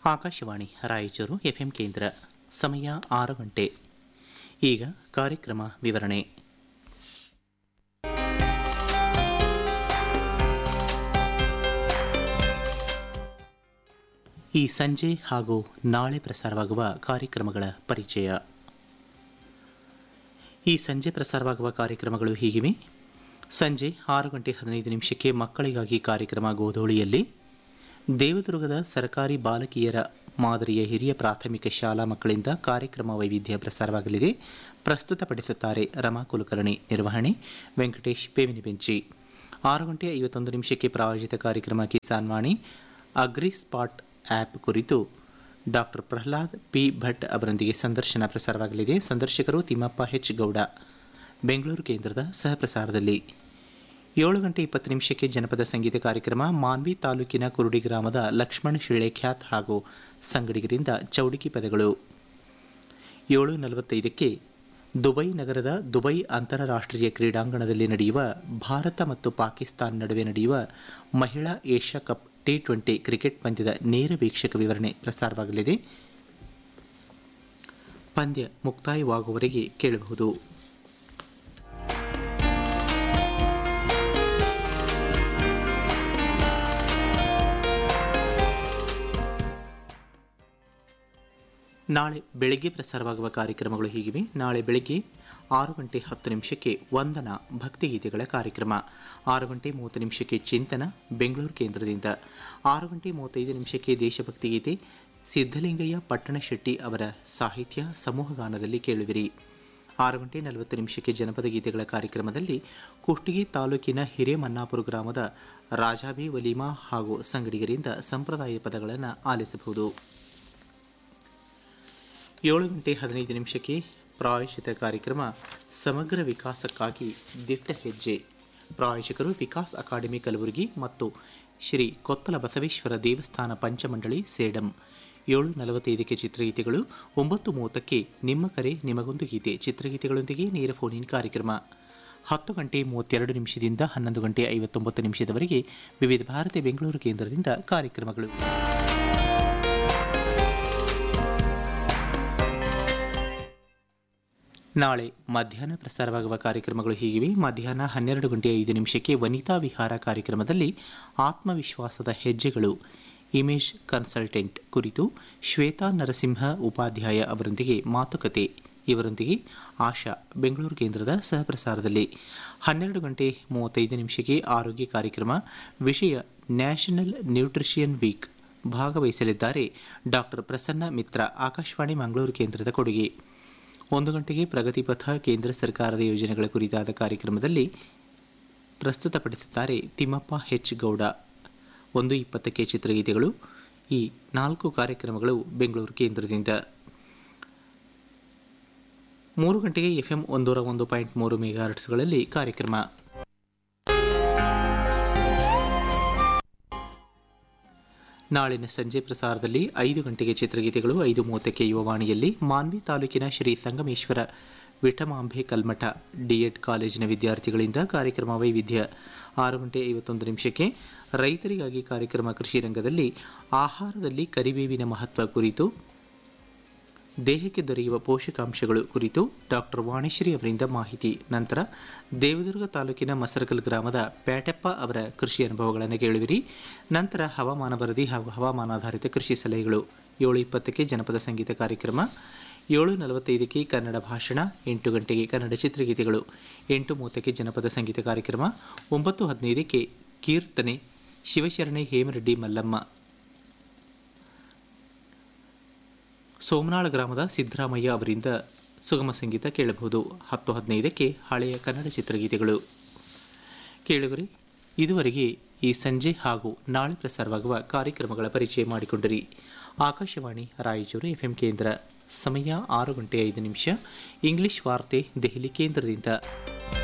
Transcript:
Akashvani Raichur FM ಕೇಂದ್ರ ಸಮಯ ಆರು ಗಂಟೆ ಈಗ ಕಾರ್ಯಕ್ರಮ ವಿವರಣೆ ಈ ಸಂಜೆ ಹಾಗೂ ನಾಳೆ ಪ್ರಸಾರವಾಗುವ ಕಾರ್ಯಕ್ರಮಗಳ ಪರಿಚಯ ಈ ಸಂಜೆ ಪ್ರಸಾರವಾಗುವ ಕಾರ್ಯಕ್ರಮಗಳು ಹೀಗಿವೆ ಸಂಜೆ ಆರು ಗಂಟೆ ಹದಿನೈದು ನಿಮಿಷಕ್ಕೆ ಮಕ್ಕಳಿಗಾಗಿ ಕಾರ್ಯಕ್ರಮ ಗೋಧೋಳಿಯಲ್ಲಿ ದೇವದುರ್ಗದ ಸರ್ಕಾರಿ ಬಾಲಕಿಯರ ಮಾದರಿಯ ಹಿರಿಯ ಪ್ರಾಥಮಿಕ ಶಾಲಾ ಮಕ್ಕಳಿಂದ ಕಾರ್ಯಕ್ರಮ ವೈವಿಧ್ಯ ಪ್ರಸಾರವಾಗಲಿದೆ ಪ್ರಸ್ತುತಪಡಿಸುತ್ತಾರೆ ರಮಾ ಕುಲಕರ್ಣಿ ನಿರ್ವಹಣೆ ವೆಂಕಟೇಶ್ ಬೇವಿನ ಬೆಂಚಿ ಆರು ಗಂಟೆ ಐವತ್ತೊಂದು ನಿಮಿಷಕ್ಕೆ ಪ್ರಾಯೋಜಿತ ಕಾರ್ಯಕ್ರಮ Kisan Vani agri spot app ಕುರಿತು ಡಾಕ್ಟರ್ ಪ್ರಹ್ಲಾದ್ ಪಿ ಭಟ್ ಅವರೊಂದಿಗೆ ಸಂದರ್ಶನ ಪ್ರಸಾರವಾಗಲಿದೆ ಸಂದರ್ಶಕರು ತಿಮ್ಮಪ್ಪ ಎಚ್ ಗೌಡ ಬೆಂಗಳೂರು ಕೇಂದ್ರದ ಸಹಪ್ರಸಾರದಲ್ಲಿ ಏಳು ಗಂಟೆ ಇಪ್ಪತ್ತು ನಿಮಿಷಕ್ಕೆ ಜನಪದ ಸಂಗೀತ ಕಾರ್ಯಕ್ರಮ ಮಾನ್ವಿ ತಾಲೂಕಿನ ಕುರುಡಿ ಗ್ರಾಮದ ಲಕ್ಷ್ಮಣ್ ಶಿಳೆಖ್ಯಾತ್ ಹಾಗೂ ಸಂಗಡಿಗರಿಂದ ಚೌಡಿಕಿ ಪದಗಳು ಏಳು ನಲವತ್ತೈದಕ್ಕೆ ದುಬೈ ನಗರದ ದುಬೈ ಅಂತಾರಾಷ್ಟ್ರೀಯ ಕ್ರೀಡಾಂಗಣದಲ್ಲಿ ನಡೆಯುವ ಭಾರತ ಮತ್ತು ಪಾಕಿಸ್ತಾನ ನಡುವೆ ನಡೆಯುವ ಮಹಿಳಾ Asia cup T twenty cricket ಪಂದ್ಯದ ನೇರ ವೀಕ್ಷಕ ವಿವರಣೆ ಪ್ರಸಾರವಾಗಲಿದೆ ಪಂದ್ಯ ಮುಕ್ತಾಯವಾಗುವವರೆಗೆ ಕೇಳಬಹುದು ನಾಳೆ ಬೆಳಗ್ಗೆ ಪ್ರಸಾರವಾಗುವ ಕಾರ್ಯಕ್ರಮಗಳು ಹೀಗಿವೆ ನಾಳೆ ಬೆಳಗ್ಗೆ ಆರು ಗಂಟೆ ಹತ್ತು ನಿಮಿಷಕ್ಕೆ ವಂದನ ಭಕ್ತಿಗೀತೆಗಳ ಕಾರ್ಯಕ್ರಮ ಆರು ಗಂಟೆ ಮೂವತ್ತು ನಿಮಿಷಕ್ಕೆ ಚಿಂತನ ಬೆಂಗಳೂರು ಕೇಂದ್ರದಿಂದ ಆರು ಗಂಟೆ ಮೂವತ್ತೈದು ನಿಮಿಷಕ್ಕೆ ದೇಶಭಕ್ತಿ ಗೀತೆ ಸಿದ್ಧಲಿಂಗಯ್ಯ ಪಟ್ಟಣಶೆಟ್ಟಿ ಅವರ ಸಾಹಿತ್ಯ ಸಮೂಹಗಾನದಲ್ಲಿ ಕೇಳುವಿರಿ ಆರು ಗಂಟೆ ನಲವತ್ತು ನಿಮಿಷಕ್ಕೆ ಜನಪದ ಗೀತೆಗಳ ಕಾರ್ಯಕ್ರಮದಲ್ಲಿ ಕುಷ್ಟಗಿ ತಾಲೂಕಿನ ಹಿರೇಮನ್ನಾಪುರ ಗ್ರಾಮದ ರಾಜಾಬಿ ವಲೀಮಾ ಹಾಗೂ ಸಂಗಡಿಗರಿಂದ ಸಂಪ್ರದಾಯ ಪದಗಳನ್ನು ಆಲಿಸಬಹುದು ಏಳು ಗಂಟೆ ಹದಿನೈದು ನಿಮಿಷಕ್ಕೆ ಪ್ರಾಯೋಜಿತ ಕಾರ್ಯಕ್ರಮ ಸಮಗ್ರ ವಿಕಾಸಕ್ಕಾಗಿ ದಿಟ್ಟ ಹೆಜ್ಜೆ ಪ್ರಾಯೋಜಕರು ವಿಕಾಸ್ ಅಕಾಡೆಮಿ ಕಲಬುರಗಿ ಮತ್ತು ಶ್ರೀ ಕೊತ್ತಲ ಬಸವೇಶ್ವರ ದೇವಸ್ಥಾನ ಪಂಚಮಂಡಳಿ ಸೇಡಂ ಏಳು ನಲವತ್ತೈದಕ್ಕೆ ಚಿತ್ರಗೀತೆಗಳು ಒಂಬತ್ತು ಮೂವತ್ತಕ್ಕೆ ನಿಮ್ಮ ಕರೆ ನಿಮಗೊಂದು ಗೀತೆ ಚಿತ್ರಗೀತೆಗಳೊಂದಿಗೆ ನೇರ ಫೋನಿನ್ ಕಾರ್ಯಕ್ರಮ ಹತ್ತು ಗಂಟೆ ಮೂವತ್ತೆರಡು ನಿಮಿಷದಿಂದ ಹನ್ನೊಂದು ಗಂಟೆ ಐವತ್ತೊಂಬತ್ತು ನಿಮಿಷದವರೆಗೆ ವಿವಿಧ ಭಾರತಿ ಬೆಂಗಳೂರು ಕೇಂದ್ರದಿಂದ ಕಾರ್ಯಕ್ರಮಗಳು ನಾಳೆ ಮಧ್ಯಾಹ್ನ ಪ್ರಸಾರವಾಗುವ ಕಾರ್ಯಕ್ರಮಗಳು ಹೀಗಿವೆ ಮಧ್ಯಾಹ್ನ ಹನ್ನೆರಡು ಗಂಟೆ ಐದು ನಿಮಿಷಕ್ಕೆ ವನಿತಾ ವಿಹಾರ ಕಾರ್ಯಕ್ರಮದಲ್ಲಿ ಆತ್ಮವಿಶ್ವಾಸದ ಹೆಜ್ಜೆಗಳು ಇಮೇಜ್ ಕನ್ಸಲ್ಟೆಂಟ್ ಕುರಿತು ಶ್ವೇತಾ ನರಸಿಂಹ ಉಪಾಧ್ಯಾಯ ಅವರೊಂದಿಗೆ ಮಾತುಕತೆ ಇವರೊಂದಿಗೆ ಆಶಾ ಬೆಂಗಳೂರು ಕೇಂದ್ರದ ಸಹಪ್ರಸಾರದಲ್ಲಿ ಹನ್ನೆರಡು ಗಂಟೆ ಮೂವತ್ತೈದು ನಿಮಿಷಕ್ಕೆ ಆರೋಗ್ಯ ಕಾರ್ಯಕ್ರಮ ವಿಷಯ ನ್ಯಾಷನಲ್ ನ್ಯೂಟ್ರಿಷಿಯನ್ ವೀಕ್ ಭಾಗವಹಿಸಲಿದ್ದಾರೆ ಡಾಕ್ಟರ್ ಪ್ರಸನ್ನ ಮಿತ್ರ ಆಕಾಶವಾಣಿ ಮಂಗಳೂರು ಕೇಂದ್ರದ ಕೊಡುಗೆ ಒಂದು ಗಂಟೆಗೆ ಪ್ರಗತಿಪಥ ಕೇಂದ್ರ ಸರ್ಕಾರದ ಯೋಜನೆಗಳ ಕುರಿತಾದ ಕಾರ್ಯಕ್ರಮದಲ್ಲಿ ಪ್ರಸ್ತುತಪಡಿಸುತ್ತಾರೆ ತಿಮ್ಮಪ್ಪ ಎಚ್ ಗೌಡ ಒಂದು ಇಪ್ಪತ್ತಕ್ಕೆ ಚಿತ್ರಗೀತೆಗಳು ಈ ನಾಲ್ಕು ಕಾರ್ಯಕ್ರಮಗಳು ಬೆಂಗಳೂರು ಕೇಂದ್ರದಿಂದ ಮೂರು ಗಂಟೆಗೆ ಎಫ್ಎಂ ಒಂದೂರ ಒಂದು ಪಾಯಿಂಟ್ ಮೂರು ಮೆಗಾಹರ್ಟ್ಸ್ಗಳಲ್ಲಿ ಕಾರ್ಯಕ್ರಮ ನಾಳಿನ ಸಂಜೆ ಪ್ರಸಾರದಲ್ಲಿ ಐದು ಗಂಟೆಗೆ ಚಿತ್ರಗೀತೆಗಳು ಐದು ಮೂವತ್ತಕ್ಕೆ ಯುವವಾಣಿಯಲ್ಲಿ ಮಾನ್ವಿ ತಾಲೂಕಿನ ಶ್ರೀ ಸಂಗಮೇಶ್ವರ ವಿಠಮಾಂಬೆ ಕಲ್ಮಠ ಡಿಎಡ್ ಕಾಲೇಜಿನ ವಿದ್ಯಾರ್ಥಿಗಳಿಂದ ಕಾರ್ಯಕ್ರಮ ವೈವಿಧ್ಯ ಆರು ಗಂಟೆ ಐವತ್ತೊಂದು ನಿಮಿಷಕ್ಕೆ ರೈತರಿಗಾಗಿ ಕಾರ್ಯಕ್ರಮ ಕೃಷಿ ರಂಗದಲ್ಲಿ ಆಹಾರದಲ್ಲಿ ಕರಿಬೇವಿನ ಮಹತ್ವ ಕುರಿತು ದೇಹಕ್ಕೆ ದೊರೆಯುವ ಪೋಷಕಾಂಶಗಳು ಕುರಿತು ಡಾಕ್ಟರ್ ವಾಣಿಶ್ರೀ ಅವರಿಂದ ಮಾಹಿತಿ ನಂತರ ದೇವದುರ್ಗ ತಾಲೂಕಿನ ಮಸರಕಲ್ ಗ್ರಾಮದ ಪ್ಯಾಟೆಪ್ಪ ಅವರ ಕೃಷಿ ಅನುಭವಗಳನ್ನು ಕೇಳುವಿರಿ ನಂತರ ಹವಾಮಾನ ವರದಿ ಹಾಗೂ ಹವಾಮಾನಾಧಾರಿತ ಕೃಷಿ ಸಲಹೆಗಳು ಏಳು ಇಪ್ಪತ್ತಕ್ಕೆ ಜನಪದ ಸಂಗೀತ ಕಾರ್ಯಕ್ರಮ ಏಳು ನಲವತ್ತೈದಕ್ಕೆ ಕನ್ನಡ ಭಾಷಣ ಎಂಟು ಗಂಟೆಗೆ ಕನ್ನಡ ಚಿತ್ರಗೀತೆಗಳು ಎಂಟು ಮೂವತ್ತಕ್ಕೆ ಜನಪದ ಸಂಗೀತ ಕಾರ್ಯಕ್ರಮ ಒಂಬತ್ತು ಹದಿನೈದಕ್ಕೆ ಕೀರ್ತನೆ ಶಿವಶರಣೆ ಹೇಮರೆಡ್ಡಿ ಮಲ್ಲಮ್ಮ ಸೋಮನಾಳ ಗ್ರಾಮದ ಸಿದ್ದರಾಮಯ್ಯ ಅವರಿಂದ ಸುಗಮ ಸಂಗೀತ ಕೇಳಬಹುದು ಹತ್ತು ಹದಿನೈದಕ್ಕೆ ಹಳೆಯ ಕನ್ನಡ ಚಿತ್ರಗೀತೆಗಳು ಕೇಳುವರೆ ಇದುವರೆಗೆ ಈ ಸಂಜೆ ಹಾಗೂ ನಾಳೆ ಪ್ರಸಾರವಾಗುವ ಕಾರ್ಯಕ್ರಮಗಳ ಪರಿಚಯ ಮಾಡಿಕೊಂಡರಿ ಆಕಾಶವಾಣಿ ರಾಯಚೂರು ಎಫ್ಎಂ ಕೇಂದ್ರ ಸಮಯ ಆರು ಗಂಟೆ ಐದು ನಿಮಿಷ ಇಂಗ್ಲಿಷ್ ವಾರ್ತೆ ದೆಹಲಿ ಕೇಂದ್ರದಿಂದ